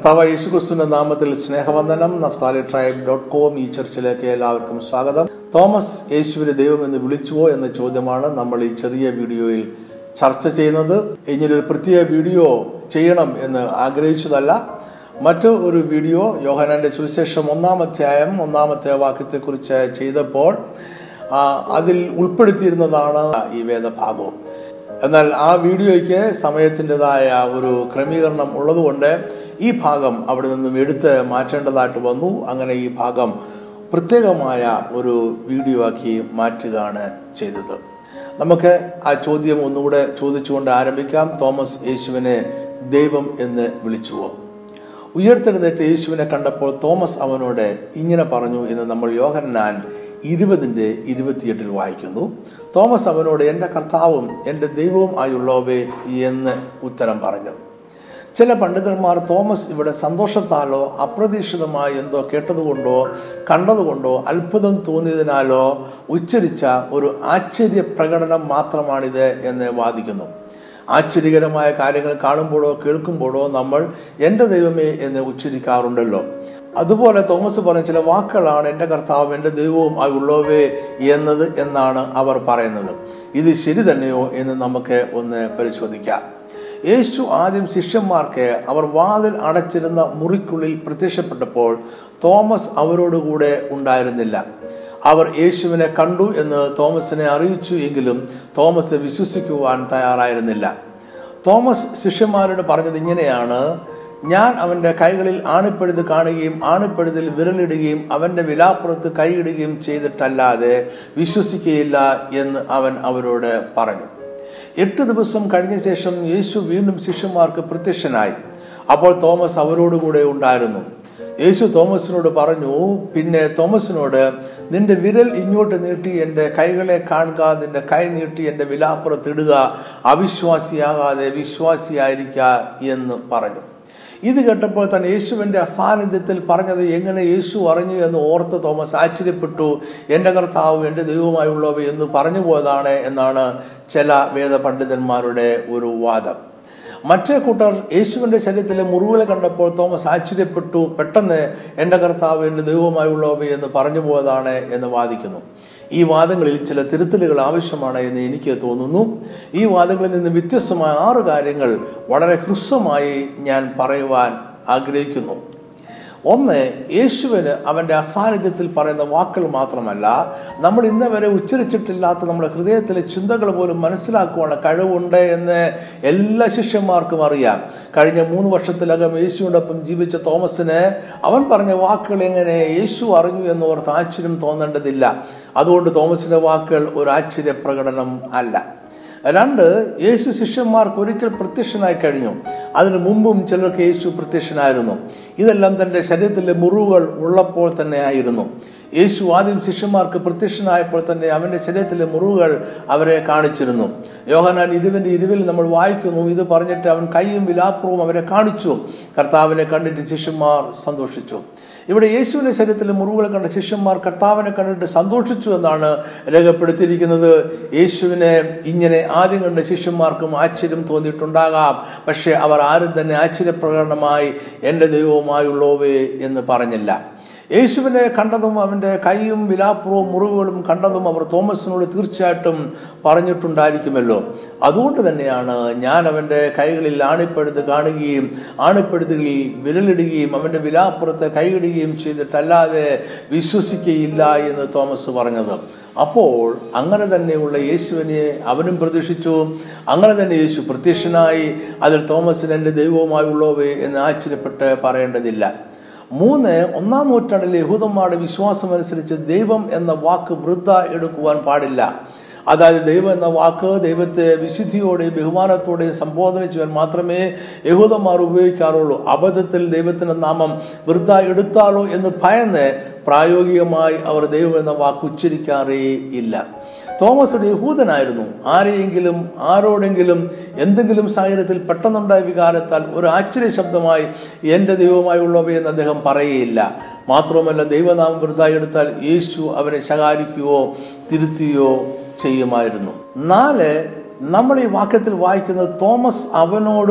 കർത്താവ് യേശുക്രിസ്തുവിന്റെ നാമത്തിൽ സ്നേഹവന്ദനം നഫ്താലി ട്രൈബ് ഡോട്ട് കോം ഈ ചർച്ചിലേക്ക് എല്ലാവർക്കും സ്വാഗതം തോമസ് യേശുവിനെ ദൈവം എന്ന് വിളിച്ചുവോ എന്ന ചോദ്യമാണ് നമ്മൾ ഈ ചെറിയ വീഡിയോയിൽ ചർച്ച ചെയ്യുന്നത് ഇങ്ങനൊരു പ്രത്യേക വീഡിയോ ചെയ്യണം എന്ന് ആഗ്രഹിച്ചതല്ല മറ്റു ഒരു വീഡിയോ യോഹനാന്റെ സുവിശേഷം ഒന്നാം അധ്യായം ഒന്നാമത്തെ വാക്യത്തെക്കുറിച്ച് ചെയ്തപ്പോൾ ആ, അതിൽ ഉൾപ്പെടുത്തിയിരുന്നതാണ് ഈ വേദഭാഗവും എന്നാൽ ആ വീഡിയോയ്ക്ക് സമയത്തിൻ്റെതായ ഒരു ക്രമീകരണം ഉള്ളതുകൊണ്ട് ഈ ഭാഗം അവിടെ നിന്നും എടുത്ത് മാറ്റേണ്ടതായിട്ട് വന്നു അങ്ങനെ ഈ ഭാഗം പ്രത്യേകമായ ഒരു വീഡിയോ ആക്കി മാറ്റുകയാണ് ചെയ്തത് നമുക്ക് ആ ചോദ്യം ഒന്നുകൂടെ ചോദിച്ചുകൊണ്ട് ആരംഭിക്കാം തോമസ് യേശുവിനെ ദൈവം എന്ന് വിളിച്ചുവോ ഉയർത്തെഴുന്നേറ്റ യേശുവിനെ കണ്ടപ്പോൾ തോമസ് അവനോട് ഇങ്ങനെ പറഞ്ഞു എന്ന് നമ്മൾ യോഹന്നാൻ ഇരുപതിൻ്റെ ഇരുപത്തിയെട്ടിൽ വായിക്കുന്നു തോമസ് അവനോട് എൻ്റെ കർത്താവും എൻ്റെ ദൈവവും ആയുള്ളവേ എന്ന് ഉത്തരം പറഞ്ഞു ചില പണ്ഡിതന്മാർ തോമസ് ഇവിടെ സന്തോഷത്താലോ അപ്രതീക്ഷിതമായി എന്തോ കേട്ടതുകൊണ്ടോ കണ്ടതുകൊണ്ടോ അത്ഭുതം തോന്നിയതിനാലോ ഉച്ചരിച്ച ഒരു ആശ്ചര്യ പ്രകടനം മാത്രമാണിത് എന്ന് വാദിക്കുന്നു ആശ്ചര്യകരമായ കാര്യങ്ങൾ കാണുമ്പോഴോ കേൾക്കുമ്പോഴോ നമ്മൾ എൻ്റെ ദൈവമേ എന്ന് ഉച്ചരിക്കാറുണ്ടല്ലോ അതുപോലെ തോമസ് പറഞ്ഞ ചില വാക്കുകളാണ് എൻ്റെ കർത്താവ് എൻ്റെ ദൈവവും ആ ഉള്ളവേ എന്നത് എന്നാണ് അവർ പറയുന്നത് ഇത് ശരി തന്നെയോ എന്ന് നമുക്ക് ഒന്ന് പരിശോധിക്കാം യേശു ആദ്യം ശിഷ്യന്മാർക്ക് അവർ വാതിൽ അടച്ചിരുന്ന മുറിക്കുള്ളിൽ പ്രത്യക്ഷപ്പെട്ടപ്പോൾ തോമസ് അവരോടുകൂടെ ഉണ്ടായിരുന്നില്ല അവർ യേശുവിനെ കണ്ടു എന്ന് തോമസിനെ അറിയിച്ചു എങ്കിലും തോമസ് വിശ്വസിക്കുവാൻ തയ്യാറായിരുന്നില്ല തോമസ് ശിഷ്യന്മാരോട് പറഞ്ഞത് ഇങ്ങനെയാണ് ഞാൻ അവൻ്റെ കൈകളിൽ ആണിപ്പഴുത് കാണുകയും ആണിപ്പഴുതിൽ വിരലിടുകയും അവൻ്റെ വിലാപ്പുറത്ത് കൈയിടുകയും ചെയ്തിട്ടല്ലാതെ വിശ്വസിക്കുകയില്ല എന്ന് അവൻ അവരോട് പറഞ്ഞു എട്ട് ദിവസം കഴിഞ്ഞ ശേഷം യേശു വീണ്ടും ശിഷ്യന്മാർക്ക് പ്രത്യക്ഷനായി അപ്പോൾ തോമസ് അവരോടുകൂടെ ഉണ്ടായിരുന്നു യേശു തോമസിനോട് പറഞ്ഞു പിന്നെ തോമസിനോട് നിന്റെ വിരൽ ഇങ്ങോട്ട് നീട്ടി എൻ്റെ കൈകളെ കാണുക നിന്റെ കൈ നീട്ടി എൻ്റെ വിലാപ്പുറത്തിടുക അവിശ്വാസിയാകാതെ വിശ്വാസിയായിരിക്കുക എന്ന് പറഞ്ഞു ഇത് കേട്ടപ്പോൾ തന്നെ യേശുവിൻ്റെ അസാന്നിധ്യത്തിൽ പറഞ്ഞത് എങ്ങനെ യേശു അറിഞ്ഞു എന്ന് ഓർത്ത് തോമസ് ആശ്ചര്യപ്പെട്ടു എൻ്റെ കർത്താവ് എൻ്റെ ദൈവമായുള്ളവ എന്ന് പറഞ്ഞു പോയതാണ് എന്നാണ് ചില വേദപണ്ഡിതന്മാരുടെ ഒരു വാദം മറ്റേ കൂട്ടർ യേശുവിൻ്റെ ശരീരത്തിലെ മുറിവുകൾ കണ്ടപ്പോൾ തോമസ് ആശ്ചര്യപ്പെട്ടു പെട്ടെന്ന് എൻ്റെ കർത്താവ് എൻ്റെ ദൈവമായുള്ളവ എന്ന് പറഞ്ഞു പോയതാണ് എന്ന് വാദിക്കുന്നു ഈ വാദങ്ങളിൽ ചില തിരുത്തലുകൾ ആവശ്യമാണ് എന്ന് എനിക്ക് തോന്നുന്നു ഈ വാദങ്ങളിൽ നിന്ന് വ്യത്യസ്തമായ ആറ് കാര്യങ്ങൾ വളരെ ഹ്രസ്വമായി ഞാൻ പറയുവാൻ ആഗ്രഹിക്കുന്നു ഒന്ന് യേശുവിന് അവൻ്റെ അസാന്നിധ്യത്തിൽ പറയുന്ന വാക്കുകൾ മാത്രമല്ല നമ്മൾ ഇന്ന് വരെ ഉച്ചരിച്ചിട്ടില്ലാത്ത നമ്മുടെ ഹൃദയത്തിലെ ചിന്തകൾ പോലും മനസ്സിലാക്കുവാനുള്ള കഴിവുണ്ട് എന്ന് എല്ലാ ശിഷ്യന്മാർക്കും അറിയാം കഴിഞ്ഞ മൂന്ന് വർഷത്തിലകം യേശുവിനോടൊപ്പം ജീവിച്ച തോമസിന് അവൻ പറഞ്ഞ വാക്കുകൾ എങ്ങനെ യേശു അറിഞ്ഞു എന്നോർത്ത് ആശ്ചര്യം തോന്നേണ്ടതില്ല അതുകൊണ്ട് തോമസിന്റെ വാക്കുകൾ ഒരു ആശ്ചര്യ പ്രകടനം അല്ല രണ്ട് യേശു ശിഷ്യന്മാർക്ക് ഒരിക്കൽ പ്രത്യക്ഷനായി കഴിഞ്ഞു അതിനു മുമ്പും ചിലർക്ക് യേശു പ്രത്യക്ഷനായിരുന്നു ഇതെല്ലാം തൻ്റെ ശരീരത്തിലെ മുറിവുകൾ ഉള്ളപ്പോൾ തന്നെ ആയിരുന്നു യേശു ആദ്യം ശിഷ്യന്മാർക്ക് പ്രത്യക്ഷനായപ്പോൾ തന്നെ അവൻ്റെ ശരീരത്തിലെ മുറിവുകൾ അവരെ കാണിച്ചിരുന്നു യോഹനാൻ ഇരുവിൻ്റെ ഇരുവിൽ നമ്മൾ വായിക്കുന്നു ഇത് പറഞ്ഞിട്ട് അവൻ കൈയും വിലാപ്പുറവും അവരെ കാണിച്ചു കർത്താവിനെ കണ്ടിട്ട് ശിഷ്യന്മാർ സന്തോഷിച്ചു ഇവിടെ യേശുവിൻ്റെ ശരീരത്തിലെ മുറിവുകൾ കണ്ട ശിഷ്യന്മാർ കർത്താവിനെ കണ്ടിട്ട് സന്തോഷിച്ചു എന്നാണ് രേഖപ്പെടുത്തിയിരിക്കുന്നത് യേശുവിനെ ഇങ്ങനെ ആദ്യം കണ്ട ശിഷ്യന്മാർക്കും ആശ്ചര്യം തോന്നിയിട്ടുണ്ടാകാം പക്ഷേ അവർ ആരും തന്നെ ആശ്ചര്യപ്രകടനമായി എൻ്റെ ദൈവവുമായുള്ളവേ എന്ന് പറഞ്ഞില്ല യേശുവിനെ കണ്ടതും അവൻ്റെ കൈയും വിലാപ്പുറവും മുറിവുകളും കണ്ടതും അവർ തോമസിനോട് തീർച്ചയായിട്ടും പറഞ്ഞിട്ടുണ്ടായിരിക്കുമല്ലോ അതുകൊണ്ട് തന്നെയാണ് ഞാൻ അവൻ്റെ കൈകളിൽ ആണിപ്പഴുത് കാണുകയും ആണിപ്പഴുതുകളിൽ വിരലിടുകയും അവൻ്റെ വിലാപ്പുറത്ത് കൈയിടുകയും ചെയ്തിട്ടല്ലാതെ വിശ്വസിക്കുകയില്ല എന്ന് തോമസ് പറഞ്ഞത് അപ്പോൾ അങ്ങനെ തന്നെയുള്ള യേശുവിനെ അവനും പ്രതീക്ഷിച്ചു അങ്ങനെ തന്നെ യേശു പ്രത്യക്ഷനായി അതിൽ തോമസിന് എൻ്റെ ദൈവവുമായുള്ളവേ എന്ന് ആശ്ചര്യപ്പെട്ട് പറയേണ്ടതില്ല മൂന്ന് ഒന്നാം നൂറ്റാണ്ടിലെ യഹൂദന്മാരുടെ വിശ്വാസമനുസരിച്ച് ദൈവം എന്ന വാക്ക് വൃദ്ധ എടുക്കുവാൻ പാടില്ല അതായത് ദൈവം എന്ന വാക്ക് ദൈവത്തെ വിശുദ്ധിയോടെയും ബഹുമാനത്തോടെയും സംബോധന ചെയ്യാൻ മാത്രമേ യഹൂദന്മാർ ഉപയോഗിക്കാറുള്ളൂ അബദ്ധത്തിൽ ദൈവത്തിൻ്റെ നാമം വൃദ്ധ എടുത്താലോ എന്ന് ഭയന്ന് പ്രായോഗികമായി അവർ ദൈവം എന്ന വാക്ക് ഉച്ചരിക്കാറേ ഇല്ല തോമസ് ഒരു യഹൂദനായിരുന്നു ആരെയെങ്കിലും ആരോടെങ്കിലും എന്തെങ്കിലും സാഹചര്യത്തിൽ പെട്ടെന്നുണ്ടായ വികാരത്താൽ ഒരു ആശ്ചര്യ ശബ്ദമായി എൻ്റെ ദൈവമായുള്ളവയെന്ന് അദ്ദേഹം പറയുകയില്ല മാത്രവുമല്ല ദൈവനാമം വൃതായി എടുത്താൽ യേശു അവനെ ശകാരിക്കുകയോ തിരുത്തുകയോ ചെയ്യുമായിരുന്നു നാല് നമ്മൾ ഈ വാക്യത്തിൽ വായിക്കുന്നത് തോമസ് അവനോട്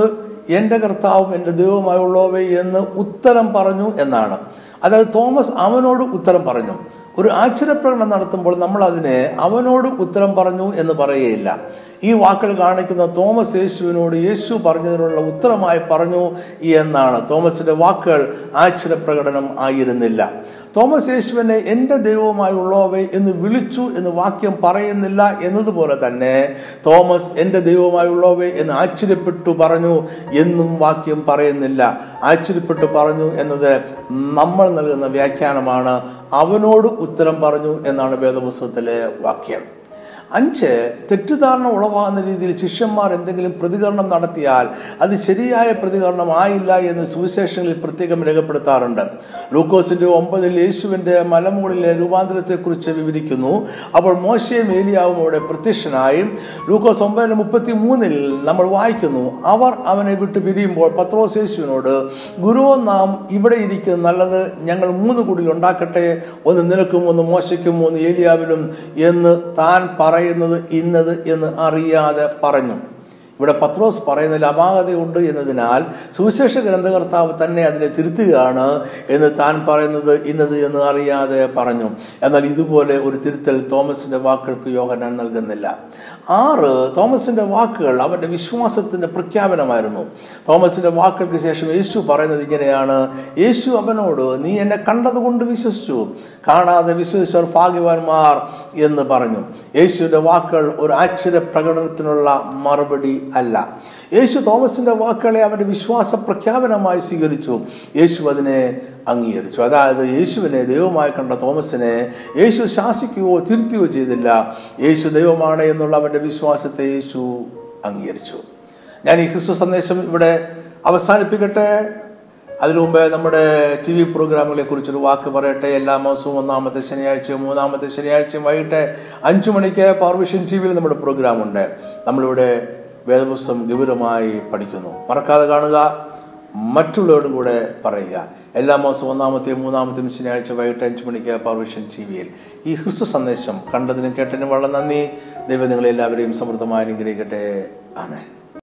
എൻ്റെ കർത്താവും എൻ്റെ ദൈവവുമായുള്ളവേ എന്ന് ഉത്തരം പറഞ്ഞു എന്നാണ് അതായത് തോമസ് അവനോട് ഉത്തരം പറഞ്ഞു ഒരു ആശ്ചര്യപ്രകടനം നടത്തുമ്പോൾ നമ്മൾ അതിനെ അവനോട് ഉത്തരം പറഞ്ഞു എന്ന് പറയുകയില്ല ഈ വാക്കുകൾ കാണിക്കുന്ന തോമസ് യേശുവിനോട് യേശു പറഞ്ഞതിനുള്ള ഉത്തരമായി പറഞ്ഞു എന്നാണ് തോമസിന്റെ വാക്കുകൾ ആശ്ചര്യപ്രകടനം ആയിരുന്നില്ല തോമസ് യേശുവിനെ എൻ്റെ ദൈവവുമായുള്ളവേ എന്ന് വിളിച്ചു എന്ന് വാക്യം പറയുന്നില്ല എന്നതുപോലെ തന്നെ തോമസ് എൻ്റെ ദൈവവുമായുള്ളവേ എന്ന് ആശ്ചര്യപ്പെട്ടു പറഞ്ഞു എന്നും വാക്യം പറയുന്നില്ല ആശ്ചര്യപ്പെട്ടു പറഞ്ഞു എന്നത് നമ്മൾ നൽകുന്ന വ്യാഖ്യാനമാണ് അവനോട് ഉത്തരം പറഞ്ഞു എന്നാണ് വേദപുസ്തകത്തിലെ വാക്യം അഞ്ച് തെറ്റിദ്ധാരണ ഉളവാകുന്ന രീതിയിൽ ശിഷ്യന്മാർ എന്തെങ്കിലും പ്രതികരണം നടത്തിയാൽ അത് ശരിയായ പ്രതികരണം ആയില്ല എന്ന് സുവിശേഷങ്ങളിൽ പ്രത്യേകം രേഖപ്പെടുത്താറുണ്ട് ലൂക്കോസിന്റെ ഒമ്പതിൽ യേശുവിന്റെ മലമുകളിലെ രൂപാന്തരത്തെക്കുറിച്ച് വിവരിക്കുന്നു അപ്പോൾ മോശയും ഏലിയാവും അവിടെ പ്രത്യക്ഷനായി ലൂക്കോസ് ഒമ്പതിന് മുപ്പത്തി മൂന്നിൽ നമ്മൾ വായിക്കുന്നു അവർ അവനെ വിട്ടു പിരിയുമ്പോൾ പത്രോസ് യേശുവിനോട് ഗുരു നാം ഇവിടെ ഇരിക്കുന്നത് നല്ലത് ഞങ്ങൾ മൂന്ന് കുടിൽ ഉണ്ടാക്കട്ടെ ഒന്ന് നിനക്കും ഒന്ന് മോശയ്ക്കും ഒന്ന് ഏലിയാവിലും എന്ന് താൻ പറയുന്നത് ഇന്നത് എന്ന് അറിയാതെ പറഞ്ഞു ഇവിടെ പത്രോസ് പറയുന്നതിൽ അപാകതയുണ്ട് എന്നതിനാൽ സുവിശേഷ ഗ്രന്ഥകർത്താവ് തന്നെ അതിനെ തിരുത്തുകയാണ് എന്ന് താൻ പറയുന്നത് ഇന്നത് എന്ന് അറിയാതെ പറഞ്ഞു എന്നാൽ ഇതുപോലെ ഒരു തിരുത്തൽ തോമസിന്റെ വാക്കുകൾക്ക് യോഹനാൻ നൽകുന്നില്ല ആറ് തോമസിന്റെ വാക്കുകൾ അവന്റെ വിശ്വാസത്തിന്റെ പ്രഖ്യാപനമായിരുന്നു തോമസിന്റെ വാക്കുകൾക്ക് ശേഷം യേശു പറയുന്നത് ഇങ്ങനെയാണ് യേശു അവനോട് നീ എന്നെ കണ്ടതുകൊണ്ട് വിശ്വസിച്ചു കാണാതെ വിശ്വസിച്ചവർ ഭാഗ്യവാന്മാർ എന്ന് പറഞ്ഞു യേശുവിന്റെ വാക്കുകൾ ഒരു ആശ്ചര്യ പ്രകടനത്തിനുള്ള മറുപടി അല്ല യേശു തോമസിന്റെ വാക്കുകളെ അവന്റെ വിശ്വാസ പ്രഖ്യാപനമായി സ്വീകരിച്ചു യേശു അതിനെ അംഗീകരിച്ചു അതായത് യേശുവിനെ ദൈവമായി കണ്ട തോമസിനെ യേശു ശാസിക്കുകയോ തിരുത്തുകയോ ചെയ്തില്ല യേശു ദൈവമാണ് എന്നുള്ള അവന്റെ വിശ്വാസത്തെ യേശു അംഗീകരിച്ചു ഞാൻ ഈ ക്രിസ്തു സന്ദേശം ഇവിടെ അവസാനിപ്പിക്കട്ടെ അതിനു മുമ്പ് നമ്മുടെ ടി വി പ്രോഗ്രാമുകളെ കുറിച്ചൊരു വാക്ക് പറയട്ടെ എല്ലാ മാസവും ഒന്നാമത്തെ ശനിയാഴ്ചയും മൂന്നാമത്തെ ശനിയാഴ്ചയും വൈകിട്ട് അഞ്ചു മണിക്ക് പവർവിഷൻ ടി വിയിൽ നമ്മുടെ പ്രോഗ്രാം ഉണ്ട് നമ്മളിവിടെ വേദപുസ്തകം ഗൗരവമായി പഠിക്കുന്നു മറക്കാതെ കാണുക മറ്റുള്ളവരോടും കൂടെ പറയുക എല്ലാ മാസവും ഒന്നാമത്തെയും മൂന്നാമത്തെയും ശനിയാഴ്ച വൈകിട്ട് അഞ്ച് മണിക്ക് പവർവിഷൻ ടി വിയിൽ ഈ ക്രിസ്തു സന്ദേശം കണ്ടതിനും കേട്ടതിനും വളരെ നന്ദി ദൈവം നിങ്ങളെല്ലാവരെയും സമൃദ്ധമായി അനുഗ്രഹിക്കട്ടെ ആമേൻ